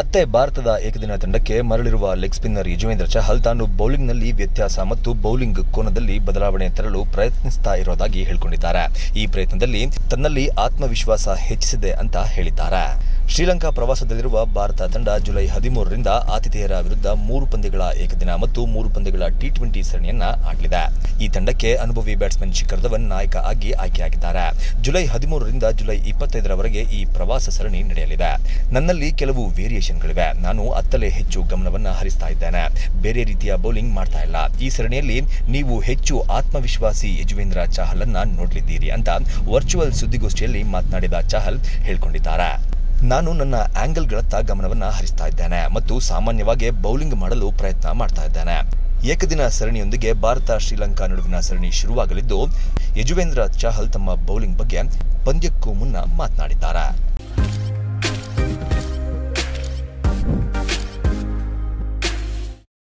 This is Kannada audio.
ಮತ್ತೆ ಭಾರತದ ಏಕದಿನ ತಂಡಕ್ಕೆ ಮರಳಿರುವ ಲೆಗ್ ಸ್ಪಿನ್ನರ್ ಯಜುವೇಂದ್ರ ಚಹಲ್ ತಾನು ಬೌಲಿಂಗ್ನಲ್ಲಿ ವ್ಯತ್ಯಾಸ ಮತ್ತು ಬೌಲಿಂಗ್ ಕೋನದಲ್ಲಿ ಬದಲಾವಣೆ ತರಲು ಪ್ರಯತ್ನಿಸ್ತಾ ಇರೋದಾಗಿ ಹೇಳಿಕೊಂಡಿದ್ದಾರೆ ಈ ಪ್ರಯತ್ನದಲ್ಲಿ ತನ್ನಲ್ಲಿ ಆತ್ಮವಿಶ್ವಾಸ ಹೆಚ್ಚಿಸಿದೆ ಅಂತ ಹೇಳಿದ್ದಾರೆ ಶ್ರೀಲಂಕಾ ಪ್ರವಾಸದಲ್ಲಿರುವ ಭಾರತ ತಂಡ ಜುಲೈ ಹದಿಮೂರರಿಂದ ಆತಿಥೇಯರ ವಿರುದ್ಧ ಮೂರು ಪಂದ್ಯಗಳ ಏಕದಿನ ಮತ್ತು ಮೂರು ಪಂದ್ಯಗಳ ಟಿ ಟ್ವೆಂಟಿ ಸರಣಿಯನ್ನ ಆಡಲಿದೆ ಈ ತಂಡಕ್ಕೆ ಅನುಭವಿ ಬ್ಯಾಟ್ಸ್ಮನ್ ಶಿಖರ್ ಧವನ್ ನಾಯಕ ಆಗಿ ಆಯ್ಕೆಯಾಗಿದ್ದಾರೆ ಜುಲೈ ಹದಿಮೂರರಿಂದ ಜುಲೈ ಇಪ್ಪತ್ತೈದರವರೆಗೆ ಈ ಪ್ರವಾಸ ಸರಣಿ ನಡೆಯಲಿದೆ ನನ್ನಲ್ಲಿ ಕೆಲವು ವೇರಿಯೇಷನ್ಗಳಿವೆ ನಾನು ಅತ್ತಲೇ ಹೆಚ್ಚು ಗಮನವನ್ನ ಹರಿಸ್ತಾ ಇದ್ದೇನೆ ಬೇರೆ ರೀತಿಯ ಬೌಲಿಂಗ್ ಮಾಡ್ತಾ ಇಲ್ಲ ಈ ಸರಣಿಯಲ್ಲಿ ನೀವು ಹೆಚ್ಚು ಆತ್ಮವಿಶ್ವಾಸಿ ಯಜುವೇಂದ್ರ ಚಾಹಲ್ ಅನ್ನ ನೋಡಲಿದ್ದೀರಿ ಅಂತ ವರ್ಚುವಲ್ ಸುದ್ದಿಗೋಷ್ಠಿಯಲ್ಲಿ ಮಾತನಾಡಿದ ಚಾಹಲ್ ಹೇಳ್ಕೊಂಡಿದ್ದಾರೆ ನಾನು ನನ್ನ ಆಂಗಲ್ಗಳತ್ತ ಗಮನವನ್ನ ಹರಿಸ್ತಾ ಇದ್ದೇನೆ ಮತ್ತು ಸಾಮಾನ್ಯವಾಗಿ ಬೌಲಿಂಗ್ ಮಾಡಲು ಪ್ರಯತ್ನ ಮಾಡ್ತಾ ಇದ್ದೇನೆ ಏಕದಿನ ಸರಣಿಯೊಂದಿಗೆ ಭಾರತ ಶ್ರೀಲಂಕಾ ನಡುವಿನ ಸರಣಿ ಶುರುವಾಗಲಿದ್ದು ಯಜುವೇಂದ್ರ ಚಾಹಲ್ ತಮ್ಮ ಬೌಲಿಂಗ್ ಬಗ್ಗೆ ಪಂದ್ಯಕ್ಕೂ ಮುನ್ನ ಮಾತನಾಡಿದ್ದಾರೆ